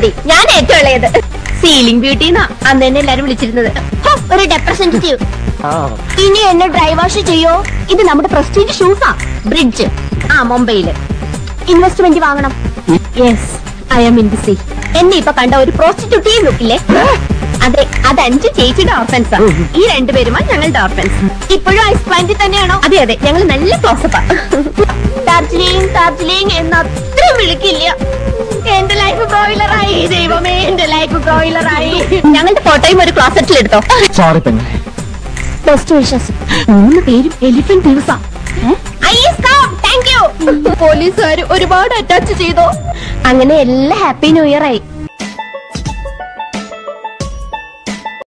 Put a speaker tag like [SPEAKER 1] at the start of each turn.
[SPEAKER 1] മതി ഞാൻ ഏറ്റവും ഇളയത് സീലിംഗ് ബ്യൂട്ടി എന്നാ അന്ന് തന്നെ എല്ലാരും വിളിച്ചിരുന്നത് ഹോ, ഒരു റെപ്രസെന്റേറ്റീവ് ഇനി എന്നെ ഡ്രൈവ് വാഷ് ചെയ്യോ ഇത് നമ്മുടെ പ്രസ്റ്റീജ് ഷൂസാ ബ്രിഡ്ജ് ആ മുംബൈയില് ഇൻവെസ്റ്റ്മെന്റ് വാങ്ങണം yes I am in the sea എന്നെ ഇപ്പൊ കണ്ട ഒരു പ്രോസ്റ്റിറ്റ്യൂട്ടീവ് ലുക്കില്ലേ അതെ അത് അഞ്ച് ചേച്ചിയുടെ ഓർഫൻസാ ഈ രണ്ടുപേരുമാ ഞങ്ങളുടെ ഓർഫൻസ് ഇപ്പോഴും ഐസ് പ്ലാന്റിൽ തന്നെയാണോ അതെ അതെ ഞങ്ങൾ നല്ല ക്ലോസപ്പാ ഡാർജിലിംഗ് ഡാർജിലിംഗ് എന്ന് അത്ര വിളിക്കില്ല എന്റെ ലൈഫ് ബ്രോയിലറായി ദൈവമേ എന്റെ ലൈഫ് ബ്രോയിലറായി ഞങ്ങളുടെ ഫോട്ടോയും ഒരു ക്ലോസറ്റിൽ എടുത്തോ
[SPEAKER 2] സോറി പെണ്ണെ
[SPEAKER 1] ബെസ്റ്റ് വിഷസ് മൂന്ന് പേരും എലിഫന്റ് ദിവസം പോലീസുകാർ ഒരുപാട് അറ്റാച്ച് ചെയ്തു അങ്ങനെ എല്ലാ ഹാപ്പി ന്യൂ ഇയർ ആയി